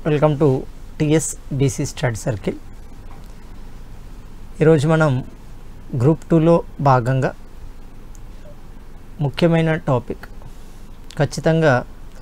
welcome to TS BC study circle ఈరోజు మనం group టూలో భాగంగా ముఖ్యమైన టాపిక్ ఖచ్చితంగా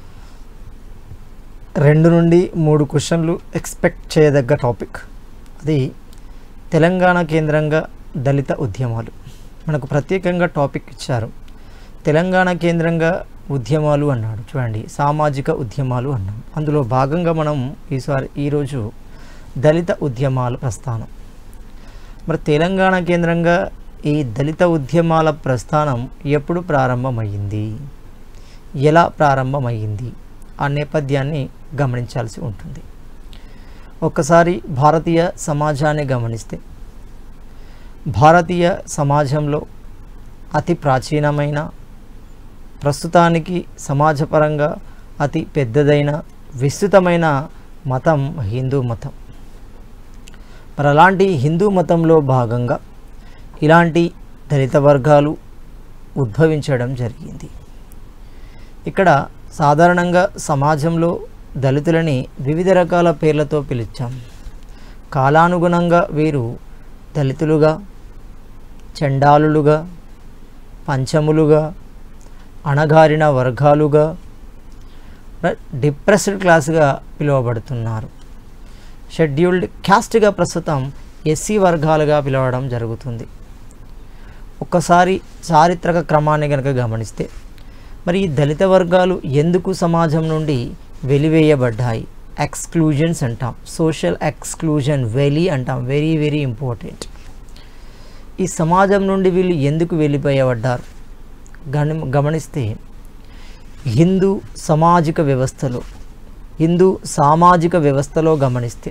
రెండు నుండి మూడు క్వశ్చన్లు ఎక్స్పెక్ట్ చేయదగ్గ టాపిక్ అది తెలంగాణ కేంద్రంగా దళిత ఉద్యమాలు మనకు ప్రత్యేకంగా టాపిక్ ఇచ్చారు తెలంగాణ కేంద్రంగా ఉద్యమాలు అన్నాడు చూడండి సామాజిక ఉద్యమాలు అన్నాం అందులో భాగంగా మనం ఈసారి ఈరోజు దళిత ఉద్యమాల ప్రస్థానం మరి తెలంగాణ కేంద్రంగా ఈ దళిత ఉద్యమాల ప్రస్థానం ఎప్పుడు ప్రారంభమైంది ఎలా ప్రారంభమైంది ఆ నేపథ్యాన్ని గమనించాల్సి ఉంటుంది ఒక్కసారి భారతీయ సమాజాన్ని గమనిస్తే భారతీయ సమాజంలో అతి ప్రాచీనమైన ప్రస్తుతానికి సమాజపరంగా అతి పెద్దదైన విస్తృతమైన మతం హిందూ మతం మరి అలాంటి హిందూ మతంలో భాగంగా ఇలాంటి దళిత వర్గాలు ఉద్భవించడం జరిగింది ఇక్కడ సాధారణంగా సమాజంలో దళితులని వివిధ రకాల పేర్లతో పిలిచాం కాలానుగుణంగా వీరు దళితులుగా చండాలులుగా పంచములుగా అణగారిన వర్గాలుగా డిప్రెస్డ్ క్లాస్గా పిలువబడుతున్నారు షెడ్యూల్డ్ క్యాస్ట్గా ప్రస్తుతం ఎస్సీ వర్గాలుగా పిలవడం జరుగుతుంది ఒక్కసారి చారిత్రక క్రమాన్ని కనుక గమనిస్తే మరి ఈ దళిత వర్గాలు ఎందుకు సమాజం నుండి వెలివేయబడ్డాయి ఎక్స్క్లూజన్స్ అంటాం సోషల్ ఎక్స్క్లూజన్ వెలీ అంటాం వెరీ వెరీ ఇంపార్టెంట్ ఈ సమాజం నుండి వీళ్ళు ఎందుకు వెళ్ళిపోయబడ్డారు గని గమనిస్తే హిందూ సామాజిక వ్యవస్థలో హిందూ సామాజిక వ్యవస్థలో గమనిస్తే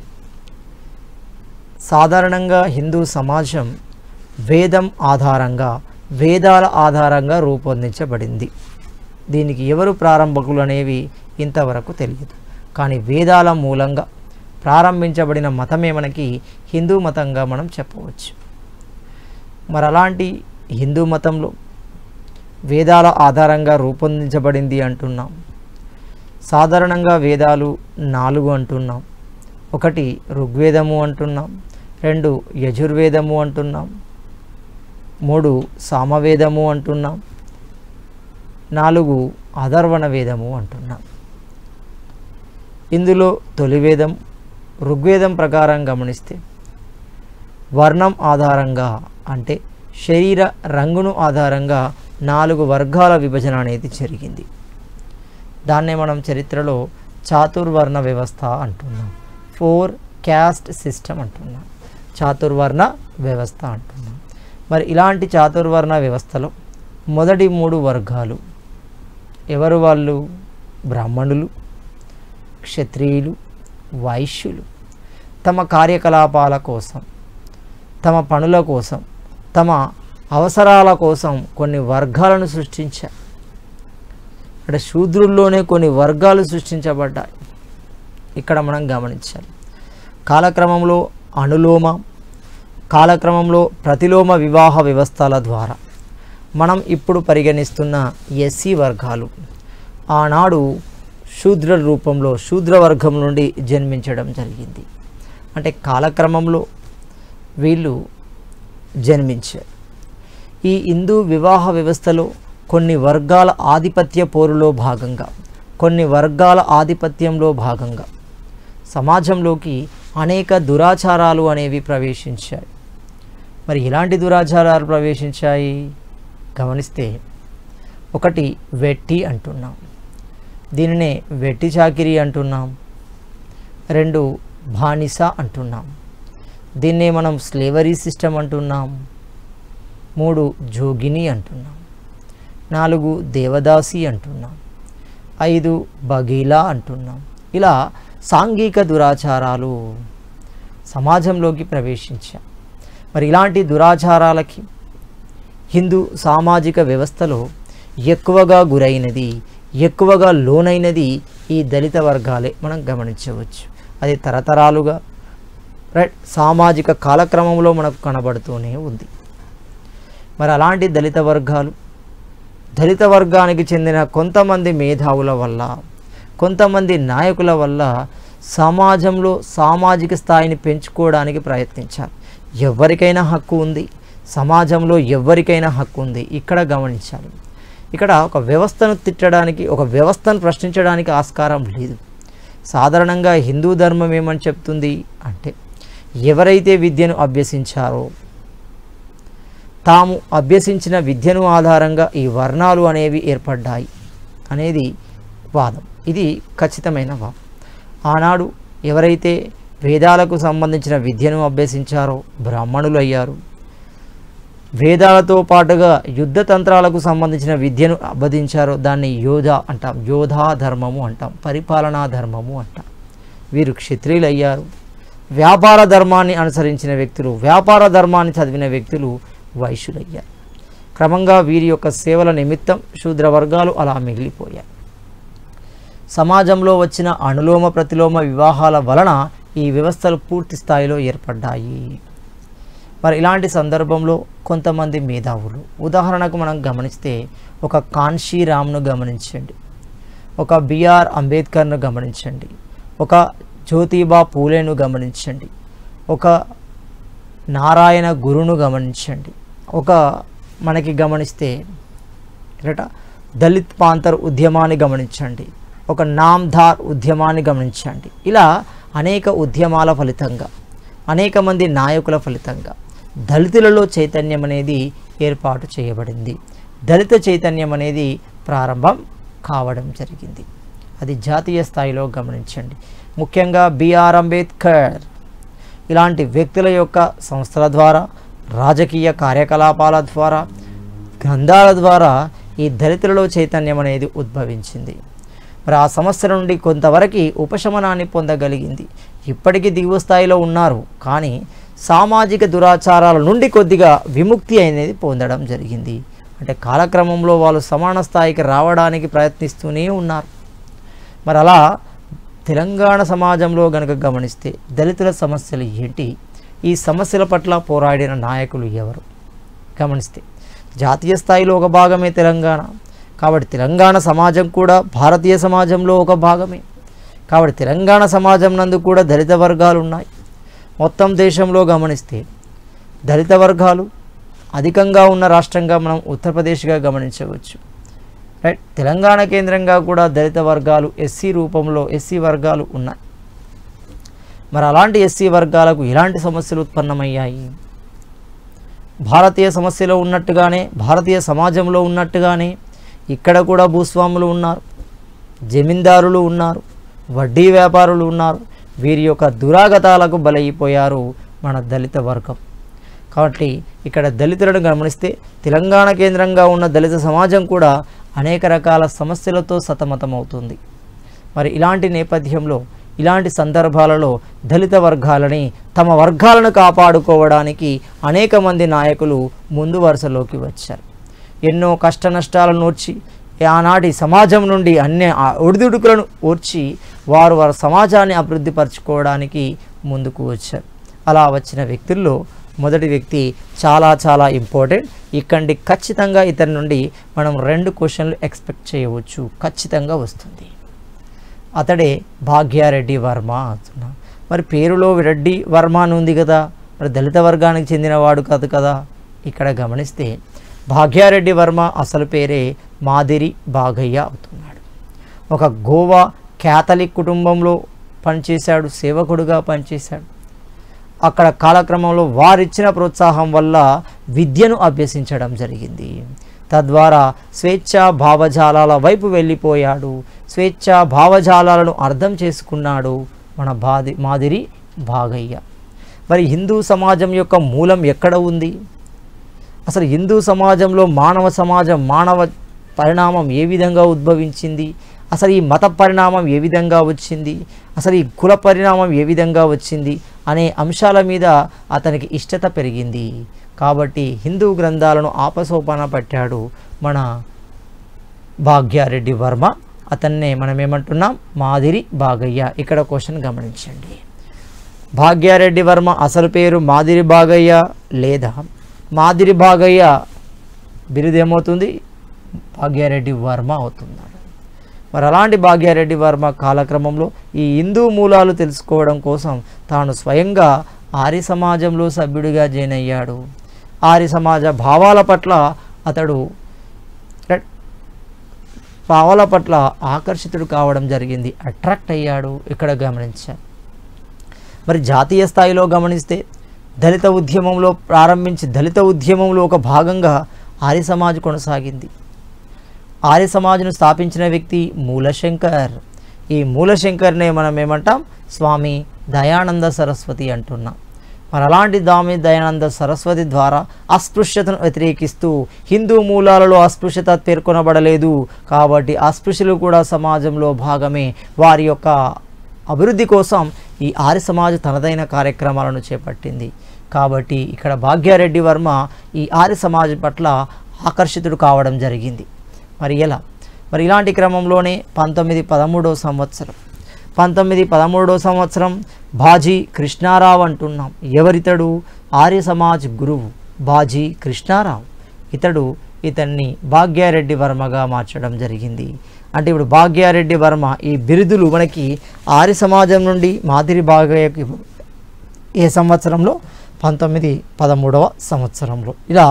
సాధారణంగా హిందూ సమాజం వేదం ఆధారంగా వేదాల ఆధారంగా రూపొందించబడింది దీనికి ఎవరు ప్రారంభకులు అనేవి ఇంతవరకు తెలియదు కానీ వేదాల మూలంగా ప్రారంభించబడిన మతమే మనకి హిందూ మతంగా మనం చెప్పవచ్చు మరి అలాంటి హిందూ మతంలో వేదాల ఆధారంగా రూపొందించబడింది అంటున్నాం సాధారణంగా వేదాలు నాలుగు అంటున్నాం ఒకటి ఋగ్వేదము అంటున్నాం రెండు యజుర్వేదము అంటున్నాం మూడు సామవేదము అంటున్నాం నాలుగు అధర్వణ వేదము అంటున్నాం ఇందులో తొలి వేదం ఋగ్వేదం ప్రకారం గమనిస్తే వర్ణం ఆధారంగా అంటే శరీర రంగును ఆధారంగా నాలుగు వర్గాల విభజన అనేది జరిగింది దాన్నే మనం చరిత్రలో చాతుర్వర్ణ వ్యవస్థ అంటున్నాం ఫోర్ క్యాస్ట్ సిస్టమ్ అంటున్నాం చాతుర్వర్ణ వ్యవస్థ అంటున్నాం మరి ఇలాంటి చాతుర్వర్ణ వ్యవస్థలో మొదటి మూడు వర్గాలు ఎవరు వాళ్ళు బ్రాహ్మణులు క్షత్రియులు వైశ్యులు తమ కార్యకలాపాల కోసం తమ పనుల కోసం తమ అవసరాల కోసం కొన్ని వర్గాలను సృష్టించారు అంటే శూద్రుల్లోనే కొన్ని వర్గాలు సృష్టించబడ్డాయి ఇక్కడ మనం గమనించాలి కాలక్రమంలో అనులోమ కాలక్రమంలో ప్రతిలోమ వివాహ వ్యవస్థల ద్వారా మనం ఇప్పుడు పరిగణిస్తున్న ఎస్సీ వర్గాలు ఆనాడు శూద్ర రూపంలో శూద్ర వర్గం నుండి జన్మించడం జరిగింది అంటే కాలక్రమంలో వీళ్ళు జన్మించారు ఈ హిందూ వివాహ వ్యవస్థలో కొన్ని వర్గాల ఆధిపత్య పోరులో భాగంగా కొన్ని వర్గాల ఆధిపత్యంలో భాగంగా సమాజంలోకి అనేక దురాచారాలు అనేవి ప్రవేశించాయి మరి ఎలాంటి దురాచారాలు ప్రవేశించాయి గమనిస్తే ఒకటి వెట్టి అంటున్నాం దీనినే వెట్టి చాకిరి అంటున్నాం రెండు బానిస అంటున్నాం దీన్నే మనం స్లేవరీ సిస్టమ్ అంటున్నాం మూడు జోగిని అంటున్నాం నాలుగు దేవదాసి అంటున్నాం ఐదు బగీలా అంటున్నాం ఇలా సాంఘిక దురాచారాలు సమాజంలోకి ప్రవేశించాయి మరి ఇలాంటి దురాచారాలకి హిందూ సామాజిక వ్యవస్థలో ఎక్కువగా గురైనది ఎక్కువగా లోనైనది ఈ దళిత వర్గాలే మనం గమనించవచ్చు అది తరతరాలుగా రైట్ సామాజిక కాలక్రమంలో మనకు కనబడుతూనే ఉంది మరి అలాంటి దళిత వర్గాలు దళిత వర్గానికి చెందిన కొంతమంది మేధావుల వల్ల కొంతమంది నాయకుల వల్ల సమాజంలో సామాజిక స్థాయిని పెంచుకోవడానికి ప్రయత్నించారు ఎవరికైనా హక్కు ఉంది సమాజంలో ఎవరికైనా హక్కు ఉంది ఇక్కడ గమనించాలి ఇక్కడ ఒక వ్యవస్థను తిట్టడానికి ఒక వ్యవస్థను ప్రశ్నించడానికి ఆస్కారం లేదు సాధారణంగా హిందూ ధర్మం ఏమని చెప్తుంది అంటే ఎవరైతే విద్యను అభ్యసించారో తాము అభ్యసించిన విద్యను ఆధారంగా ఈ వర్ణాలు అనేవి ఏర్పడ్డాయి అనేది వాదం ఇది ఖచ్చితమైన వాదం ఆనాడు ఎవరైతే వేదాలకు సంబంధించిన విద్యను అభ్యసించారో బ్రాహ్మణులు అయ్యారు వేదాలతో పాటుగా యుద్ధ తంత్రాలకు సంబంధించిన విద్యను అభ్యసించారో దాన్ని యోధ అంటాం యోధా ధర్మము అంటాం పరిపాలనా ధర్మము అంటాం వీరు క్షత్రియులు అయ్యారు వ్యాపార ధర్మాన్ని అనుసరించిన వ్యక్తులు వ్యాపార ధర్మాన్ని చదివిన వ్యక్తులు వైశ్యులయ్యారు క్రమంగా వీరి యొక్క సేవల నిమిత్తం శూద్ర వర్గాలు అలా మిగిలిపోయాయి సమాజంలో వచ్చిన అనులోమ ప్రతిలోమ వివాహాల వలన ఈ వ్యవస్థలు పూర్తి స్థాయిలో ఏర్పడ్డాయి మరి ఇలాంటి సందర్భంలో కొంతమంది మేధావులు ఉదాహరణకు మనం గమనిస్తే ఒక కాన్షీరామ్ను గమనించండి ఒక బిఆర్ అంబేద్కర్ను గమనించండి ఒక జ్యోతిబా పూలేను గమనించండి ఒక నారాయణ గురును గమనించండి ఒక మనకి గమనిస్తే ఎరట దళిత్ పాంతర్ ఉద్యమాన్ని గమనించండి ఒక నామ్ధార్ ఉద్యమాన్ని గమనించండి ఇలా అనేక ఉద్యమాల ఫలితంగా అనేక మంది నాయకుల ఫలితంగా దళితులలో చైతన్యం అనేది ఏర్పాటు చేయబడింది దళిత చైతన్యం అనేది ప్రారంభం కావడం జరిగింది అది జాతీయ స్థాయిలో గమనించండి ముఖ్యంగా బిఆర్ అంబేద్కర్ ఇలాంటి వ్యక్తుల యొక్క సంస్థల ద్వారా రాజకీయ కార్యకలాపాల ద్వారా గ్రంథాల ద్వారా ఈ దళితులలో చైతన్యం అనేది ఉద్భవించింది మరి ఆ సమస్య నుండి కొంతవరకు ఉపశమనాన్ని పొందగలిగింది ఇప్పటికీ దిగువ స్థాయిలో ఉన్నారు కానీ సామాజిక దురాచారాల నుండి కొద్దిగా విముక్తి అనేది పొందడం జరిగింది అంటే కాలక్రమంలో వాళ్ళు సమాన స్థాయికి రావడానికి ప్రయత్నిస్తూనే ఉన్నారు మరి అలా తెలంగాణ సమాజంలో గనక గమనిస్తే దళితుల సమస్యలు ఏంటి ఈ సమస్యల పట్ల పోరాడిన నాయకులు ఎవరు గమనిస్తే జాతీయ స్థాయిలో ఒక భాగమే తెలంగాణ కాబట్టి తెలంగాణ సమాజం కూడా భారతీయ సమాజంలో ఒక భాగమే కాబట్టి తెలంగాణ సమాజం నందు కూడా దళిత వర్గాలు ఉన్నాయి మొత్తం దేశంలో గమనిస్తే దళిత వర్గాలు అధికంగా ఉన్న రాష్ట్రంగా మనం ఉత్తరప్రదేశ్గా గమనించవచ్చు రైట్ తెలంగాణ కేంద్రంగా కూడా దళిత వర్గాలు ఎస్సీ రూపంలో ఎస్సీ వర్గాలు ఉన్నాయి మరి అలాంటి ఎస్సీ వర్గాలకు ఎలాంటి సమస్యలు ఉత్పన్నమయ్యాయి భారతీయ సమస్యలో ఉన్నట్టుగానే భారతీయ సమాజంలో ఉన్నట్టుగానే ఇక్కడ కూడా భూస్వాములు ఉన్నారు జమీందారులు ఉన్నారు వడ్డీ వ్యాపారులు ఉన్నారు వీరి యొక్క దురాగతాలకు బలైపోయారు మన దళిత వర్గం కాబట్టి ఇక్కడ దళితులను గమనిస్తే తెలంగాణ కేంద్రంగా ఉన్న దళిత సమాజం కూడా అనేక రకాల సమస్యలతో సతమతమవుతుంది మరి ఇలాంటి నేపథ్యంలో ఇలాంటి సందర్భాలలో దళిత వర్గాలని తమ వర్గాలను కాపాడుకోవడానికి అనేక మంది నాయకులు ముందు వరుసలోకి వచ్చారు ఎన్నో కష్ట నష్టాలను ఓర్చి ఆనాటి సమాజం నుండి అన్ని ఆ ఒడిదుడుకులను ఓర్చి వారు వారి సమాజాన్ని అభివృద్ధి పరచుకోవడానికి ముందుకు వచ్చారు అలా వచ్చిన వ్యక్తుల్లో మొదటి వ్యక్తి చాలా చాలా ఇంపార్టెంట్ ఇక్కడి ఖచ్చితంగా ఇతని నుండి మనం రెండు క్వశ్చన్లు ఎక్స్పెక్ట్ చేయవచ్చు ఖచ్చితంగా వస్తుంది అతడే భాగ్యారెడ్డి వర్మ అంటున్నా మరి పేరులో రెడ్డి వర్మ అని ఉంది కదా మరి దళిత వర్గానికి చెందినవాడు కాదు కదా ఇక్కడ గమనిస్తే భాగ్యారెడ్డి వర్మ అసలు పేరే మాదిరి బాగయ్య అవుతున్నాడు ఒక గోవా క్యాథలిక్ కుటుంబంలో పనిచేశాడు సేవకుడుగా పనిచేశాడు అక్కడ కాలక్రమంలో వారిచ్చిన ప్రోత్సాహం వల్ల విద్యను అభ్యసించడం జరిగింది తద్వారా స్వేచ్ఛా భావజాలాల వైపు వెళ్ళిపోయాడు స్వేచ్ఛా భావజాలాలను అర్థం చేసుకున్నాడు మన బాది మాదిరి భాగయ్య మరి హిందూ సమాజం యొక్క మూలం ఎక్కడ ఉంది అసలు హిందూ సమాజంలో మానవ సమాజం మానవ పరిణామం ఏ విధంగా ఉద్భవించింది అసలు ఈ మత పరిణామం ఏ విధంగా వచ్చింది అసలు ఈ కుల పరిణామం ఏ విధంగా వచ్చింది అనే అంశాల మీద అతనికి ఇష్టత పెరిగింది కాబట్టి హిందూ గ్రంథాలను ఆపసోపాన పట్టాడు మన భాగ్యారెడ్డి వర్మ అతన్నే మనం ఏమంటున్నాం మాదిరి బాగయ్య ఇక్కడ క్వశ్చన్ గమనించండి భాగ్యారెడ్డి వర్మ అసలు పేరు మాదిరి బాగయ్య లేదా మాదిరి బాగయ్య బిరుదు ఏమవుతుంది భాగ్యారెడ్డి వర్మ అవుతున్నాడు మరి అలాంటి భాగ్యారెడ్డి వర్మ కాలక్రమంలో ఈ హిందూ మూలాలు తెలుసుకోవడం కోసం తాను స్వయంగా ఆర్య సమాజంలో సభ్యుడిగా జాయిన్ అయ్యాడు ఆర్య సమాజ భావాల పట్ల అతడు ర- భావాల పట్ల ఆకర్షితుడు కావడం జరిగింది అట్రాక్ట్ అయ్యాడు ఇక్కడ గమనించారు మరి జాతీయ స్థాయిలో గమనిస్తే దళిత ఉద్యమంలో ప్రారంభించి దళిత ఉద్యమంలో ఒక భాగంగా ఆర్య సమాజ్ కొనసాగింది ఆర్య సమాజ్ను స్థాపించిన వ్యక్తి మూలశంకర్ ఈ మూలశంకర్నే మనం ఏమంటాం స్వామి దయానంద సరస్వతి అంటున్నాం మరి అలాంటి దామి దయానంద సరస్వతి ద్వారా అస్పృశ్యతను వ్యతిరేకిస్తూ హిందూ మూలాలలో అస్పృశ్యత పేర్కొనబడలేదు కాబట్టి అస్పృశ్యులు కూడా సమాజంలో భాగమే వారి యొక్క అభివృద్ధి కోసం ఈ ఆర్య సమాజ్ తనదైన కార్యక్రమాలను చేపట్టింది కాబట్టి ఇక్కడ భాగ్యారెడ్డి వర్మ ఈ ఆర్య సమాజ్ పట్ల ఆకర్షితుడు కావడం జరిగింది మరి ఎలా మరి ఇలాంటి క్రమంలోనే పంతొమ్మిది పదమూడవ సంవత్సరం పంతొమ్మిది పదమూడవ సంవత్సరం బాజీ కృష్ణారావు అంటున్నాం ఎవరితడు ఆర్య సమాజ్ గురువు బాజీ కృష్ణారావు ఇతడు ఇతన్ని భాగ్యారెడ్డి వర్మగా మార్చడం జరిగింది అంటే ఇప్పుడు భాగ్యారెడ్డి వర్మ ఈ బిరుదులు మనకి ఆర్య సమాజం నుండి మాదిరి భాగయ్యకి ఏ సంవత్సరంలో పంతొమ్మిది పదమూడవ సంవత్సరంలో ఇలా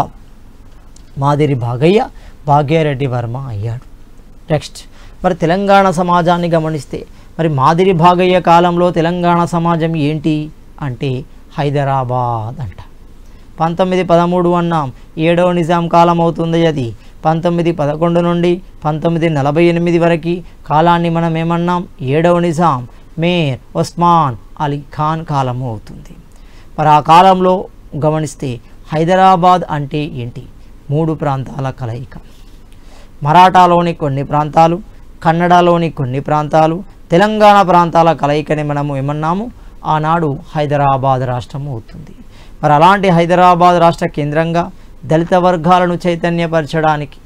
మాదిరి భాగయ్య భాగ్యారెడ్డి వర్మ అయ్యాడు నెక్స్ట్ మరి తెలంగాణ సమాజాన్ని గమనిస్తే మరి మాదిరి భాగయ్య కాలంలో తెలంగాణ సమాజం ఏంటి అంటే హైదరాబాద్ అంట పంతొమ్మిది పదమూడు అన్నాం ఏడవ నిజాం కాలం అవుతుంది అది పంతొమ్మిది పదకొండు నుండి పంతొమ్మిది నలభై ఎనిమిది వరకు కాలాన్ని మనం ఏమన్నాం ఏడవ నిజాం మేర్ ఒస్మాన్ అలీ ఖాన్ కాలము అవుతుంది మరి ఆ కాలంలో గమనిస్తే హైదరాబాద్ అంటే ఏంటి మూడు ప్రాంతాల కలయిక మరాఠాలోని కొన్ని ప్రాంతాలు కన్నడలోని కొన్ని ప్రాంతాలు తెలంగాణ ప్రాంతాల కలయికని మనము ఏమన్నాము ఆనాడు హైదరాబాద్ రాష్ట్రం అవుతుంది మరి అలాంటి హైదరాబాద్ రాష్ట్ర కేంద్రంగా దళిత వర్గాలను చైతన్యపరచడానికి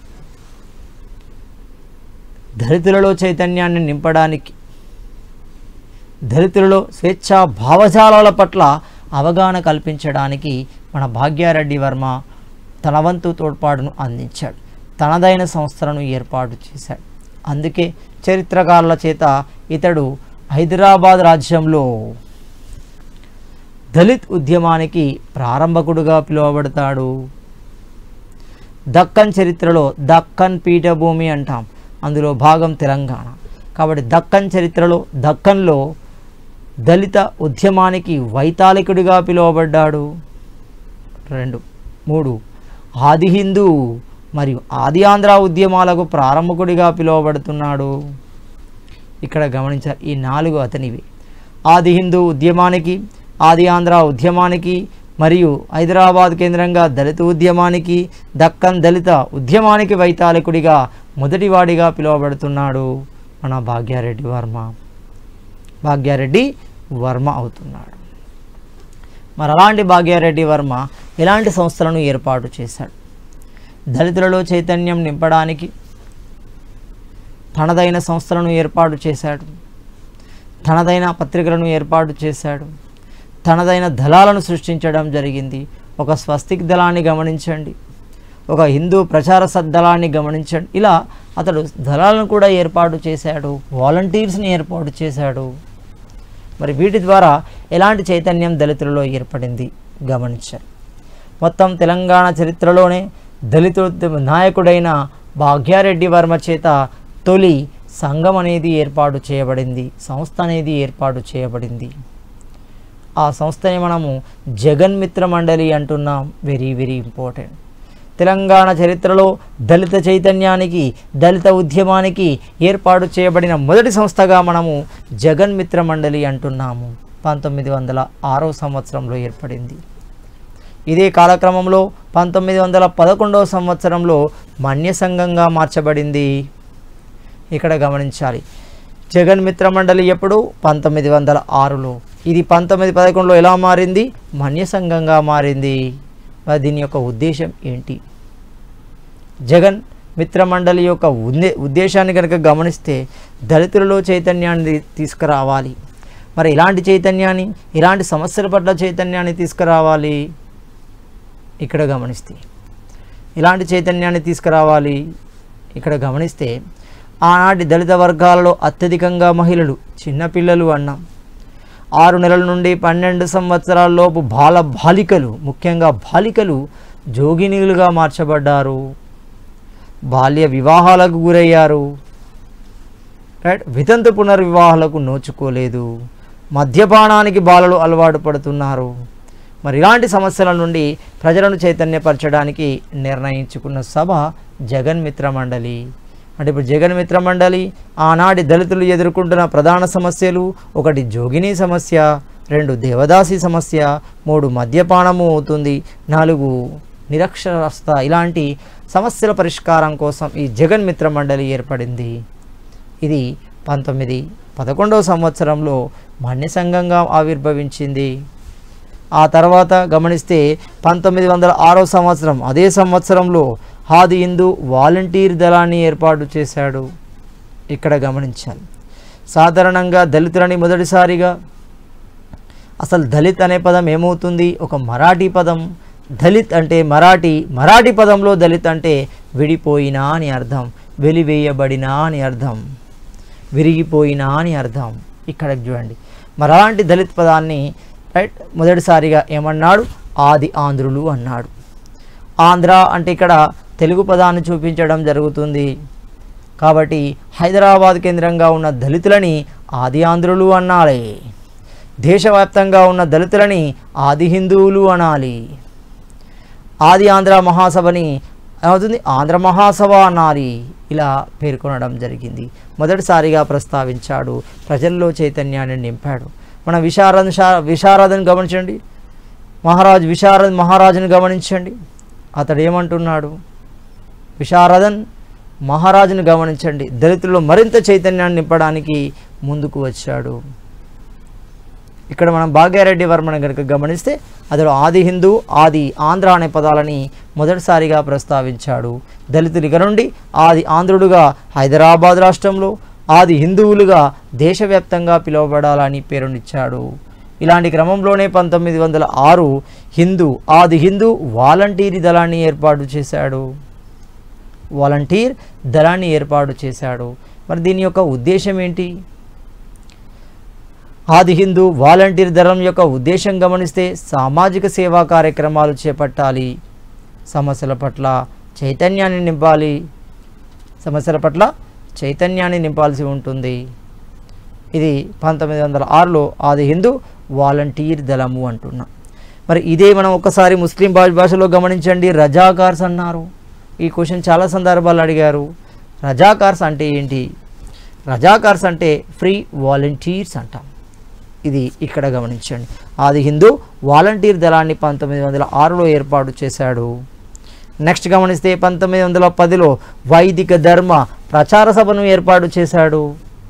దళితులలో చైతన్యాన్ని నింపడానికి దళితులలో స్వేచ్ఛా భావజాలాల పట్ల అవగాహన కల్పించడానికి మన భాగ్యారెడ్డి వర్మ తన వంతు తోడ్పాటును అందించాడు తనదైన సంస్థలను ఏర్పాటు చేశాడు అందుకే చరిత్రకారుల చేత ఇతడు హైదరాబాద్ రాజ్యంలో దళిత్ ఉద్యమానికి ప్రారంభకుడుగా పిలువబడతాడు దక్కన్ చరిత్రలో దక్కన్ పీఠభూమి అంటాం అందులో భాగం తెలంగాణ కాబట్టి దక్కన్ చరిత్రలో దక్కన్లో దళిత ఉద్యమానికి వైతాళికుడిగా పిలువబడ్డాడు రెండు మూడు ఆది హిందూ మరియు ఆది ఆంధ్ర ఉద్యమాలకు ప్రారంభకుడిగా పిలువబడుతున్నాడు ఇక్కడ గమనించారు ఈ నాలుగు అతనివి ఆది హిందూ ఉద్యమానికి ఆది ఆంధ్ర ఉద్యమానికి మరియు హైదరాబాద్ కేంద్రంగా దళిత ఉద్యమానికి దక్కన్ దళిత ఉద్యమానికి వైతాళికుడిగా మొదటివాడిగా పిలువబడుతున్నాడు మన భాగ్యారెడ్డి వర్మ భాగ్యారెడ్డి వర్మ అవుతున్నాడు మరి అలాంటి భాగ్యారెడ్డి వర్మ ఎలాంటి సంస్థలను ఏర్పాటు చేశాడు దళితులలో చైతన్యం నింపడానికి తనదైన సంస్థలను ఏర్పాటు చేశాడు తనదైన పత్రికలను ఏర్పాటు చేశాడు తనదైన దళాలను సృష్టించడం జరిగింది ఒక స్వస్తిక్ దళాన్ని గమనించండి ఒక హిందూ ప్రచార సద్దళాన్ని గమనించండి ఇలా అతడు దళాలను కూడా ఏర్పాటు చేశాడు వాలంటీర్స్ని ఏర్పాటు చేశాడు మరి వీటి ద్వారా ఎలాంటి చైతన్యం దళితులలో ఏర్పడింది గమనించారు మొత్తం తెలంగాణ చరిత్రలోనే దళిత నాయకుడైన భాగ్యారెడ్డి వర్మ చేత తొలి సంఘం అనేది ఏర్పాటు చేయబడింది సంస్థ అనేది ఏర్పాటు చేయబడింది ఆ సంస్థని మనము జగన్మిత్ర మండలి అంటున్నాం వెరీ వెరీ ఇంపార్టెంట్ తెలంగాణ చరిత్రలో దళిత చైతన్యానికి దళిత ఉద్యమానికి ఏర్పాటు చేయబడిన మొదటి సంస్థగా మనము జగన్మిత్ర మండలి అంటున్నాము పంతొమ్మిది వందల ఆరో సంవత్సరంలో ఏర్పడింది ఇదే కాలక్రమంలో పంతొమ్మిది వందల పదకొండవ సంవత్సరంలో మన్య సంఘంగా మార్చబడింది ఇక్కడ గమనించాలి జగన్మిత్ర మండలి ఎప్పుడు పంతొమ్మిది వందల ఆరులో ఇది పంతొమ్మిది పదకొండులో ఎలా మారింది మన్య సంఘంగా మారింది మరి దీని యొక్క ఉద్దేశం ఏంటి జగన్ మిత్రమండలి యొక్క ఉద్దే ఉద్దేశాన్ని కనుక గమనిస్తే దళితులలో చైతన్యాన్ని తీసుకురావాలి మరి ఇలాంటి చైతన్యాన్ని ఇలాంటి సమస్యల పట్ల చైతన్యాన్ని తీసుకురావాలి ఇక్కడ గమనిస్తే ఇలాంటి చైతన్యాన్ని తీసుకురావాలి ఇక్కడ గమనిస్తే ఆనాటి దళిత వర్గాలలో అత్యధికంగా మహిళలు చిన్నపిల్లలు అన్నాం ఆరు నెలల నుండి పన్నెండు సంవత్సరాల లోపు బాల బాలికలు ముఖ్యంగా బాలికలు జోగినీలుగా మార్చబడ్డారు బాల్య వివాహాలకు గురయ్యారు రైట్ వితంతు పునర్వివాహాలకు నోచుకోలేదు మద్యపానానికి బాలలు అలవాటు పడుతున్నారు మరి ఇలాంటి సమస్యల నుండి ప్రజలను చైతన్యపరచడానికి నిర్ణయించుకున్న సభ జగన్మిత్ర మండలి అంటే ఇప్పుడు జగన్మిత్ర మండలి ఆనాటి దళితులు ఎదుర్కొంటున్న ప్రధాన సమస్యలు ఒకటి జోగిని సమస్య రెండు దేవదాసి సమస్య మూడు మద్యపానము అవుతుంది నాలుగు నిరక్షరస్త ఇలాంటి సమస్యల పరిష్కారం కోసం ఈ జగన్మిత్ర మండలి ఏర్పడింది ఇది పంతొమ్మిది పదకొండవ సంవత్సరంలో మన్య సంఘంగా ఆవిర్భవించింది ఆ తర్వాత గమనిస్తే పంతొమ్మిది వందల ఆరో సంవత్సరం అదే సంవత్సరంలో హాది హిందూ వాలంటీర్ దళాన్ని ఏర్పాటు చేశాడు ఇక్కడ గమనించాలి సాధారణంగా దళితులని మొదటిసారిగా అసలు దళిత్ అనే పదం ఏమవుతుంది ఒక మరాఠీ పదం దళిత్ అంటే మరాఠీ మరాఠీ పదంలో దళిత్ అంటే విడిపోయినా అని అర్థం వెలివేయబడినా అని అర్థం విరిగిపోయినా అని అర్థం ఇక్కడ చూడండి మరి అలాంటి దళిత్ పదాన్ని రైట్ మొదటిసారిగా ఏమన్నాడు ఆది ఆంధ్రులు అన్నాడు ఆంధ్ర అంటే ఇక్కడ తెలుగు పదాన్ని చూపించడం జరుగుతుంది కాబట్టి హైదరాబాద్ కేంద్రంగా ఉన్న దళితులని ఆది ఆంధ్రులు అనాలి దేశవ్యాప్తంగా ఉన్న దళితులని ఆది హిందువులు అనాలి ఆది ఆంధ్ర మహాసభని ఏమవుతుంది ఆంధ్ర మహాసభ అనాలి ఇలా పేర్కొనడం జరిగింది మొదటిసారిగా ప్రస్తావించాడు ప్రజల్లో చైతన్యాన్ని నింపాడు మన విశారద్ విశారదను గమనించండి మహారాజు విశారద్ మహారాజుని గమనించండి అతడు ఏమంటున్నాడు విశారదన్ మహారాజును గమనించండి దళితుల్లో మరింత చైతన్యాన్ని నింపడానికి ముందుకు వచ్చాడు ఇక్కడ మనం భాగ్యారెడ్డి వర్మను కనుక గమనిస్తే అతడు ఆది హిందూ ఆది ఆంధ్ర అనే పదాలని మొదటిసారిగా ప్రస్తావించాడు దళితులు ఇక నుండి ఆది ఆంధ్రుడుగా హైదరాబాద్ రాష్ట్రంలో ఆది హిందువులుగా దేశవ్యాప్తంగా పిలువబడాలని పేరునిచ్చాడు ఇలాంటి క్రమంలోనే పంతొమ్మిది వందల ఆరు హిందూ ఆది హిందూ వాలంటీర్ దళాన్ని ఏర్పాటు చేశాడు వాలంటీర్ దళాన్ని ఏర్పాటు చేశాడు మరి దీని యొక్క ఉద్దేశం ఏంటి ఆది హిందూ వాలంటీర్ దళం యొక్క ఉద్దేశం గమనిస్తే సామాజిక సేవా కార్యక్రమాలు చేపట్టాలి సమస్యల పట్ల చైతన్యాన్ని నింపాలి సమస్యల పట్ల చైతన్యాన్ని నింపాల్సి ఉంటుంది ఇది పంతొమ్మిది వందల ఆరులో ఆది హిందూ వాలంటీర్ దళము అంటున్నా మరి ఇదే మనం ఒకసారి ముస్లిం భాష భాషలో గమనించండి రజాకార్స్ అన్నారు ఈ క్వశ్చన్ చాలా సందర్భాలు అడిగారు రజాకార్స్ అంటే ఏంటి రజాకార్స్ అంటే ఫ్రీ వాలంటీర్స్ అంటాం ఇది ఇక్కడ గమనించండి ఆది హిందూ వాలంటీర్ దళాన్ని పంతొమ్మిది వందల ఆరులో ఏర్పాటు చేశాడు నెక్స్ట్ గమనిస్తే పంతొమ్మిది వందల పదిలో వైదిక ధర్మ ప్రచార సభను ఏర్పాటు చేశాడు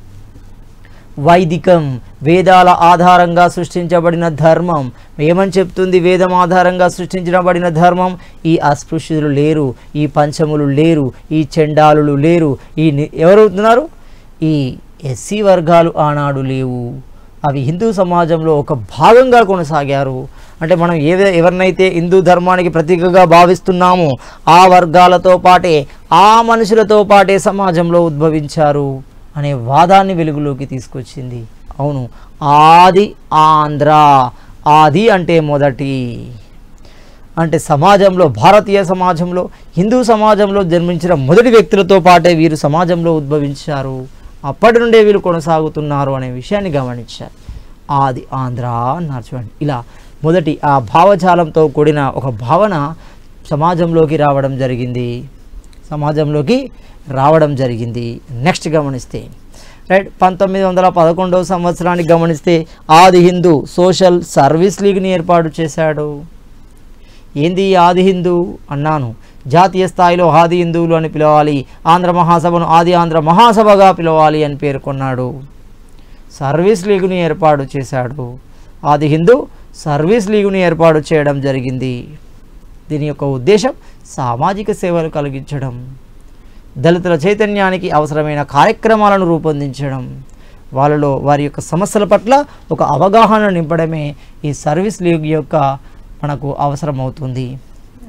వైదికం వేదాల ఆధారంగా సృష్టించబడిన ధర్మం ఏమని చెప్తుంది వేదం ఆధారంగా సృష్టించబడిన ధర్మం ఈ అస్పృశ్యులు లేరు ఈ పంచములు లేరు ఈ చెండాలులు లేరు ఈ ని- ఎవరవుతున్నారు ఈ ఎస్సీ వర్గాలు ఆనాడు లేవు అవి హిందూ సమాజంలో ఒక భాగంగా కొనసాగారు అంటే మనం ఏ ఎవరినైతే హిందూ ధర్మానికి ప్రతీకగా భావిస్తున్నామో ఆ వర్గాలతో పాటే ఆ మనుషులతో పాటే సమాజంలో ఉద్భవించారు అనే వాదాన్ని వెలుగులోకి తీసుకొచ్చింది అవును ఆది ఆంధ్ర ఆది అంటే మొదటి అంటే సమాజంలో భారతీయ సమాజంలో హిందూ సమాజంలో జన్మించిన మొదటి వ్యక్తులతో పాటే వీరు సమాజంలో ఉద్భవించారు అప్పటి నుండే వీళ్ళు కొనసాగుతున్నారు అనే విషయాన్ని గమనించారు ఆది ఆంధ్ర అన్నారు చూడండి ఇలా మొదటి ఆ భావజాలంతో కూడిన ఒక భావన సమాజంలోకి రావడం జరిగింది సమాజంలోకి రావడం జరిగింది నెక్స్ట్ గమనిస్తే రైట్ పంతొమ్మిది వందల పదకొండవ సంవత్సరానికి గమనిస్తే ఆది హిందూ సోషల్ సర్వీస్ లీగ్ని ఏర్పాటు చేశాడు ఏంది ఈ ఆది హిందూ అన్నాను జాతీయ స్థాయిలో ఆది హిందువులు అని పిలవాలి ఆంధ్ర మహాసభను ఆది ఆంధ్ర మహాసభగా పిలవాలి అని పేర్కొన్నాడు సర్వీస్ లీగుని ఏర్పాటు చేశాడు ఆది హిందూ సర్వీస్ లీగుని ఏర్పాటు చేయడం జరిగింది దీని యొక్క ఉద్దేశం సామాజిక సేవలు కలిగించడం దళితుల చైతన్యానికి అవసరమైన కార్యక్రమాలను రూపొందించడం వాళ్ళలో వారి యొక్క సమస్యల పట్ల ఒక అవగాహన నింపడమే ఈ సర్వీస్ లీగ్ యొక్క మనకు అవసరమవుతుంది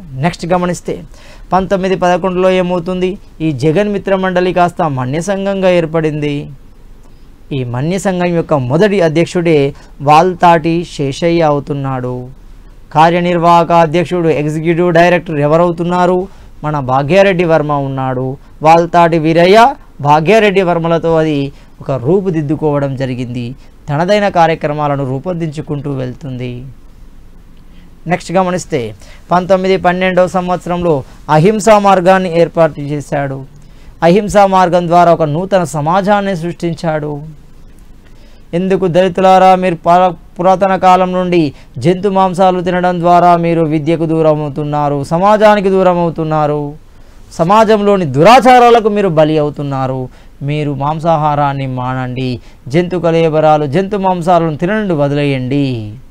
నెక్స్ట్ గమనిస్తే పంతొమ్మిది పదకొండులో ఏమవుతుంది ఈ జగన్ మిత్ర మండలి కాస్త మన్య సంఘంగా ఏర్పడింది ఈ మన్య సంఘం యొక్క మొదటి అధ్యక్షుడే వాల్తాటి శేషయ్య అవుతున్నాడు కార్యనిర్వాహక అధ్యక్షుడు ఎగ్జిక్యూటివ్ డైరెక్టర్ ఎవరవుతున్నారు మన భాగ్యారెడ్డి వర్మ ఉన్నాడు వాల్తాటి వీరయ్య భాగ్యారెడ్డి వర్మలతో అది ఒక రూపుదిద్దుకోవడం జరిగింది తనదైన కార్యక్రమాలను రూపొందించుకుంటూ వెళ్తుంది నెక్స్ట్ గమనిస్తే పంతొమ్మిది పన్నెండవ సంవత్సరంలో అహింసా మార్గాన్ని ఏర్పాటు చేశాడు అహింసా మార్గం ద్వారా ఒక నూతన సమాజాన్ని సృష్టించాడు ఎందుకు దళితులారా మీరు పా- పురాతన కాలం నుండి జంతు మాంసాలు తినడం ద్వారా మీరు విద్యకు దూరం అవుతున్నారు సమాజానికి దూరం అవుతున్నారు సమాజంలోని దురాచారాలకు మీరు బలి అవుతున్నారు మీరు మాంసాహారాన్ని మానండి జంతు కలేబరాలు జంతు మాంసాలను తినండి వదిలేయండి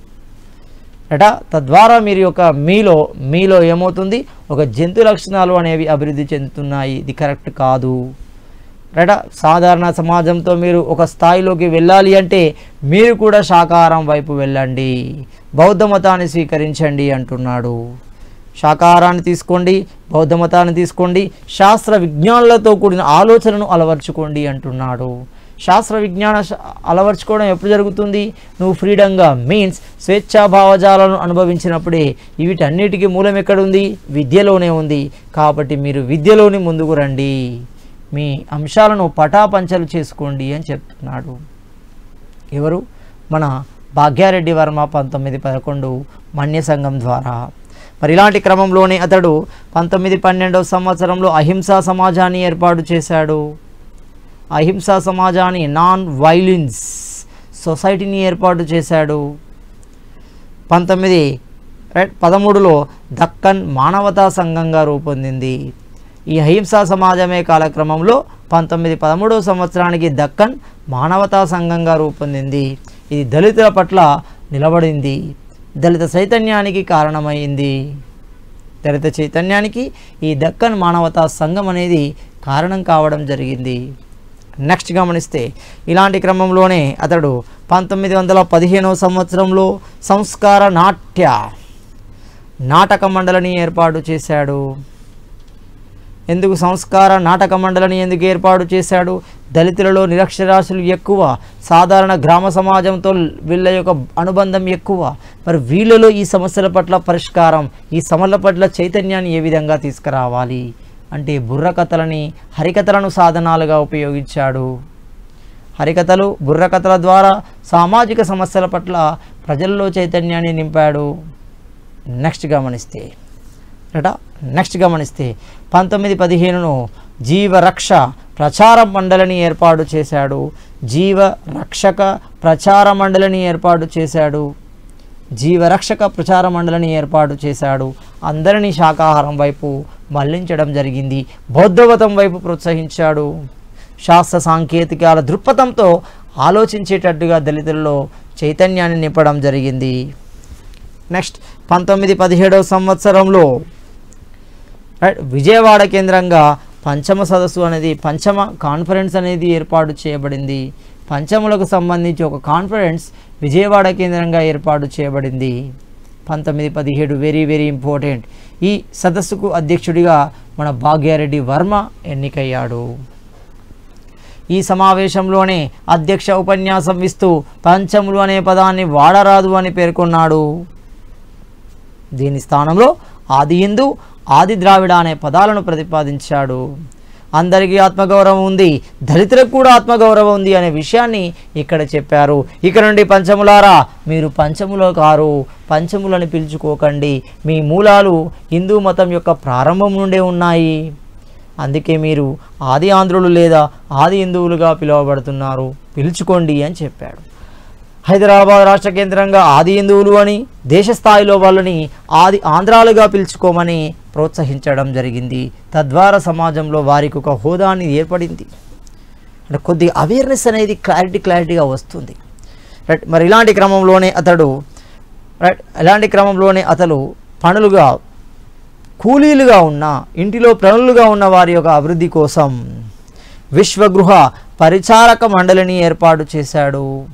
అట తద్వారా మీరు యొక్క మీలో మీలో ఏమవుతుంది ఒక జంతు లక్షణాలు అనేవి అభివృద్ధి చెందుతున్నాయి ఇది కరెక్ట్ కాదు రైట సాధారణ సమాజంతో మీరు ఒక స్థాయిలోకి వెళ్ళాలి అంటే మీరు కూడా శాకాహారం వైపు వెళ్ళండి బౌద్ధ మతాన్ని స్వీకరించండి అంటున్నాడు శాకాహారాన్ని తీసుకోండి బౌద్ధ మతాన్ని తీసుకోండి శాస్త్ర విజ్ఞానాలతో కూడిన ఆలోచనను అలవర్చుకోండి అంటున్నాడు శాస్త్ర విజ్ఞాన శ- అలవర్చుకోవడం ఎప్పుడు జరుగుతుంది నువ్వు ఫ్రీడంగా మీన్స్ స్వేచ్ఛా భావజాలను అనుభవించినప్పుడే వీటన్నిటికీ మూలం ఎక్కడుంది విద్యలోనే ఉంది కాబట్టి మీరు విద్యలోని ముందుకు రండి మీ అంశాలను పటాపంచలు చేసుకోండి అని చెప్తున్నాడు ఎవరు మన భాగ్యారెడ్డి వర్మ పంతొమ్మిది పదకొండు మన్య సంఘం ద్వారా మరి ఇలాంటి క్రమంలోనే అతడు పంతొమ్మిది పన్నెండవ సంవత్సరంలో అహింసా సమాజాన్ని ఏర్పాటు చేశాడు అహింసా సమాజాన్ని నాన్ వైలెన్స్ సొసైటీని ఏర్పాటు చేశాడు పంతొమ్మిది రైట్ పదమూడులో దక్కన్ మానవతా సంఘంగా రూపొందింది ఈ అహింసా సమాజమే కాలక్రమంలో పంతొమ్మిది పదమూడవ సంవత్సరానికి దక్కన్ మానవతా సంఘంగా రూపొందింది ఇది దళితుల పట్ల నిలబడింది దళిత చైతన్యానికి కారణమైంది దళిత చైతన్యానికి ఈ దక్కన్ మానవతా సంఘం అనేది కారణం కావడం జరిగింది నెక్స్ట్ గమనిస్తే ఇలాంటి క్రమంలోనే అతడు పంతొమ్మిది వందల పదిహేనవ సంవత్సరంలో సంస్కార నాట్య నాటక మండలిని ఏర్పాటు చేశాడు ఎందుకు సంస్కార నాటక మండలిని ఎందుకు ఏర్పాటు చేశాడు దళితులలో నిరక్షరాస్యులు ఎక్కువ సాధారణ గ్రామ సమాజంతో వీళ్ళ యొక్క అనుబంధం ఎక్కువ మరి వీళ్ళలో ఈ సమస్యల పట్ల పరిష్కారం ఈ సమస్యల పట్ల చైతన్యాన్ని ఏ విధంగా తీసుకురావాలి అంటే బుర్రకథలని హరికథలను సాధనాలుగా ఉపయోగించాడు హరికథలు బుర్రకథల ద్వారా సామాజిక సమస్యల పట్ల ప్రజల్లో చైతన్యాన్ని నింపాడు నెక్స్ట్ గమనిస్తే రట నెక్స్ట్ గమనిస్తే పంతొమ్మిది పదిహేనును జీవరక్ష ప్రచార మండలిని ఏర్పాటు చేశాడు జీవ రక్షక ప్రచార మండలిని ఏర్పాటు చేశాడు జీవరక్షక ప్రచార మండలిని ఏర్పాటు చేశాడు అందరినీ శాకాహారం వైపు మళ్లించడం జరిగింది బౌద్ధవతం వైపు ప్రోత్సహించాడు శాస్త్ర సాంకేతికాల దృక్పథంతో ఆలోచించేటట్టుగా దళితుల్లో చైతన్యాన్ని నింపడం జరిగింది నెక్స్ట్ పంతొమ్మిది పదిహేడవ సంవత్సరంలో రైట్ విజయవాడ కేంద్రంగా పంచమ సదస్సు అనేది పంచమ కాన్ఫరెన్స్ అనేది ఏర్పాటు చేయబడింది పంచములకు సంబంధించి ఒక కాన్ఫరెన్స్ విజయవాడ కేంద్రంగా ఏర్పాటు చేయబడింది పంతొమ్మిది పదిహేడు వెరీ వెరీ ఇంపార్టెంట్ ఈ సదస్సుకు అధ్యక్షుడిగా మన భాగ్యారెడ్డి వర్మ ఎన్నికయ్యాడు ఈ సమావేశంలోనే అధ్యక్ష ఉపన్యాసం ఇస్తూ పంచములు అనే పదాన్ని వాడరాదు అని పేర్కొన్నాడు దీని స్థానంలో ఆది హిందూ ఆది ద్రావిడ అనే పదాలను ప్రతిపాదించాడు అందరికీ ఆత్మగౌరవం ఉంది దళితులకు కూడా ఆత్మగౌరవం ఉంది అనే విషయాన్ని ఇక్కడ చెప్పారు ఇక్కడ నుండి పంచములారా మీరు పంచములో కారు పంచములని పిలుచుకోకండి మీ మూలాలు హిందూ మతం యొక్క ప్రారంభం నుండే ఉన్నాయి అందుకే మీరు ఆది ఆంధ్రులు లేదా ఆది హిందువులుగా పిలువబడుతున్నారు పిలుచుకోండి అని చెప్పాడు హైదరాబాద్ రాష్ట్ర కేంద్రంగా ఆది హిందువులు అని దేశ స్థాయిలో వాళ్ళని ఆది ఆంధ్రాలుగా పిలుచుకోమని ప్రోత్సహించడం జరిగింది తద్వారా సమాజంలో వారికి ఒక హోదాని ఏర్పడింది అంటే కొద్దిగా అవేర్నెస్ అనేది క్లారిటీ క్లారిటీగా వస్తుంది రైట్ మరి ఇలాంటి క్రమంలోనే అతడు రైట్ ఇలాంటి క్రమంలోనే అతడు పనులుగా కూలీలుగా ఉన్న ఇంటిలో పనులుగా ఉన్న వారి యొక్క అభివృద్ధి కోసం విశ్వగృహ పరిచారక మండలిని ఏర్పాటు చేశాడు